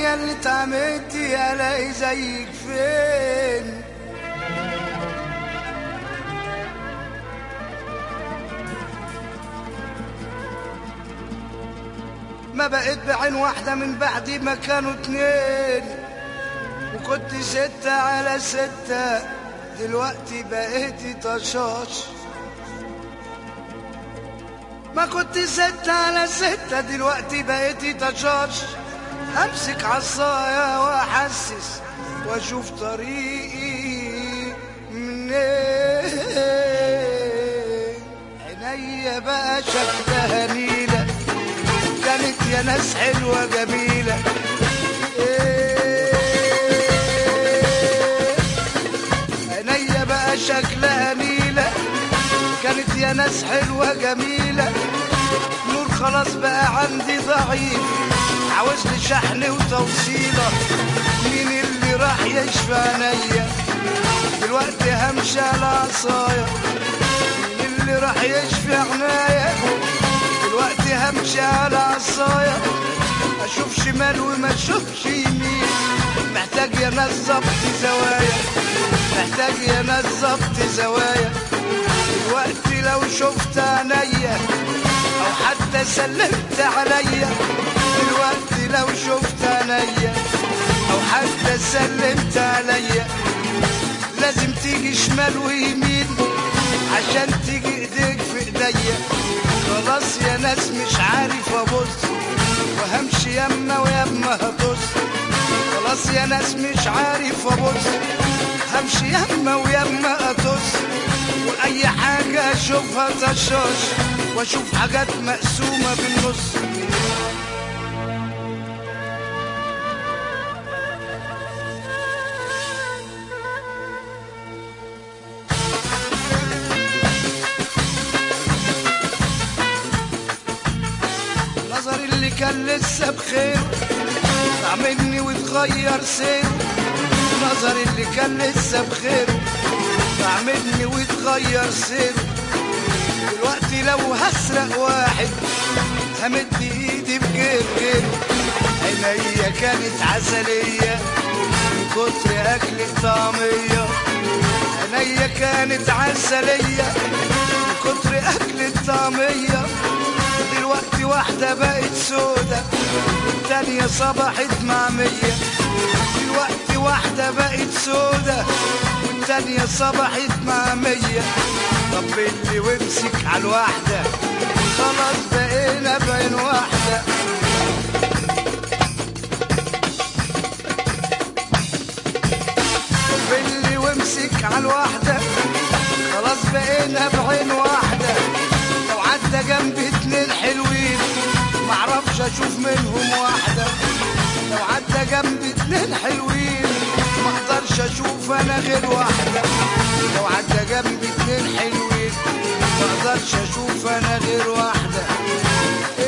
عينيا اللي اتعمدتي الاقي زيك فين ما بقيت بعين واحدة من بعد ما كانوا اتنين وكنت ستة على ستة دلوقتي بقيتي طشاش ما كنت ستة على ستة دلوقتي بقيتي طشاش امسك عصايا واحسس واشوف طريقي منين عينيا بقى شكلها نيلة كانت يا ناس حلوة جميلة إيه. عينيا بقى شكلها نيلة كانت يا ناس حلوة جميلة نور خلاص بقى عندي ضعيف عاوز لي شحن وتوصيلة مين اللي راح يشفى عينيا دلوقتي همشي على عصايا مين اللي راح يشفي عنايا دلوقتي همشي على عصايا اشوف شمال وما اشوفش يمين محتاج يا ناس ظبط زوايا محتاج يا ناس ظبط زوايا دلوقتي لو شفت عينيا او حتى سلمت عليا دلوقتي لو شفت عينيا او حتى سلمت عليا لازم تيجي شمال ويمين عشان تيجي ايديك في ايديا خلاص يا ناس مش عارف ابص وهمشي يما ويما هبص خلاص يا ناس مش عارف ابص همشي يما ويما اطص واي حاجة اشوفها طشاش واشوف حاجات مقسومة بالنص نظري اللي كان لسه بخير طلع مني واتغير سيره نظري اللي كان لسه بخير طلع مني واتغير سيره دلوقتي لو هسرق واحد همد ايدي بغير غيره عينيا كانت عسلية من كتر اكل الطعمية عينيا كانت عسلية من كتر اكل الطعمية دلوقتي واحدة بقت سودة والتانية صبحت معمية دلوقتي واحدة بقت سودة والتانية صبحت معمية طب اللي وامسك على الواحدة خلاص بقينا بين واحدة طب اللي وامسك على الواحدة خلاص بقينا بعين واحدة لو عدى جنبي اتنين حلوين معرفش اشوف منهم واحدة لو عدى جنبي اتنين حلوين ما اقدرش اشوف انا غير واحدة لو عدى جنبي اتنين حلوين ما اقدرش اشوف انا غير واحدة